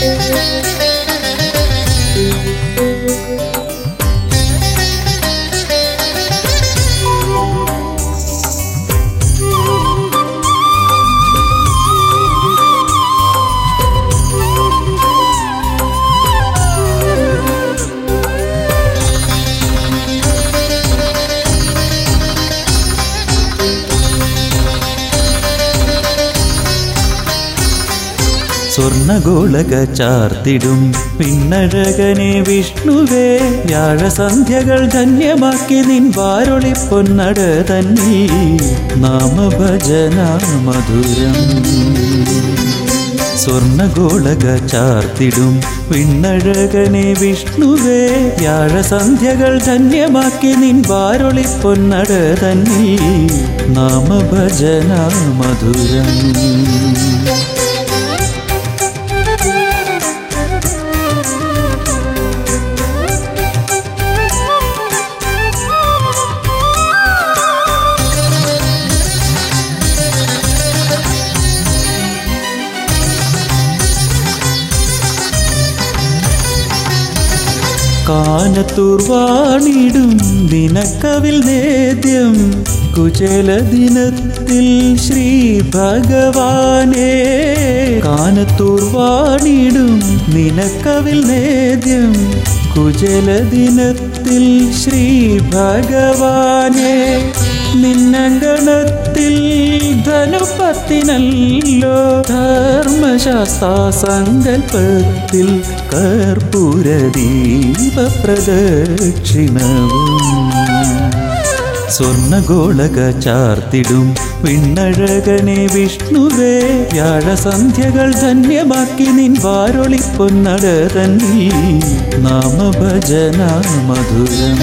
സ്വർണഗോളക ചാർത്തിടും പിന്നഴകനെ വിഷ്ണുവേ വ്യാഴസന്ധ്യകൾ ധന്യമാക്കി നിൻ വാരൊളി പൊന്നട തന്നി നാമഭജന മധുരം സ്വർണഗോളക ചാർത്തിടും പിന്നഴകനെ വിഷ്ണുവേ വ്യാഴസന്ധ്യകൾ ധന്യമാക്കി നിൻ വാരൊളി പൊന്നട തന്നി നാമഭജന മധുരം കാനത്തൂർ വാണിടും ദിനക്കവിൽ നേദ്യം കുചല ദിനത്തിൽ ശ്രീ ഭഗവാനേ കാനത്തൂർ വാണിടും നിനക്കവിൽ നേദ്യം കുചല ദിനത്തിൽ ശ്രീ ഭഗവാനേ നിന്നങ്കണത്തിൽ ധനുപത്തിനല്ലോ ധർമ്മശാസ്ത്ര സങ്കല്പത്തിൽ കർപ്പൂരദീപ പ്രദക്ഷിണവും സ്വർണഗോളക ചാർത്തിടും വിണ്ണഴകനെ വിഷ്ണുവേ വ്യാഴസന്ധ്യകൾ ധന്യമാക്കി നിൻ വാരൊളി പൊന്നട തന്നി നാമഭജന മധുരം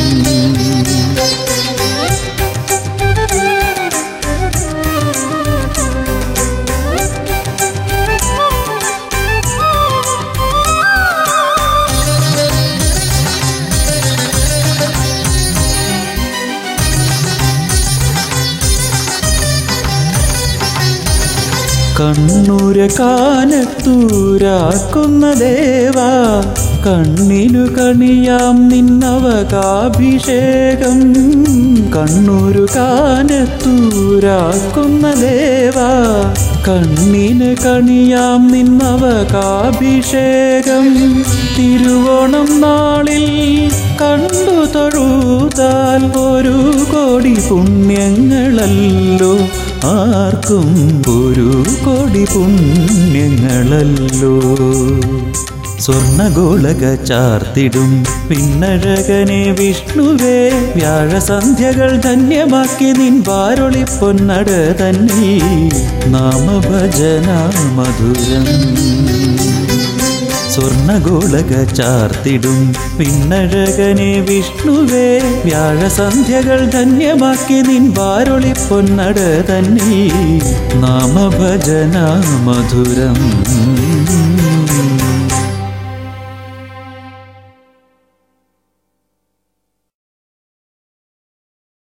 കണ്ണൂര കാനത്തൂരാക്കുന്ന ദേവാ കണ്ണിനു കണിയാം നിന്നവകാഭിഷേകം കണ്ണൂരു കാനത്തൂരാക്കുന്ന ദേവാ കണ്ണിന് കണിയാം നിന്നവകാഭിഷേകം തിരുവോണം നാളിൽ കണ്ടു തൊഴുതാൽ ഒരു കോടി പുണ്യങ്ങളല്ലോ ആർക്കും ഒരു കോടി പുണ്യങ്ങളല്ലോ സ്വർണഗോളക ചാർത്തിടും പിന്നഴകനെ വിഷ്ണുവേ വ്യാഴസന്ധ്യകൾ ധന്യമാക്കി നിൻ വാരൊളി പൊന്നട തന്നി നാമഭജന മധുരം സ്വർണഗോളക ചാർത്തിടും പിന്നഴകനെ വിഷ്ണുവേ വ്യാഴസന്ധ്യകൾ ധന്യമാക്കി നിൻ വാരൊളി പൊന്നട തന്നി നാമഭജന മധുരം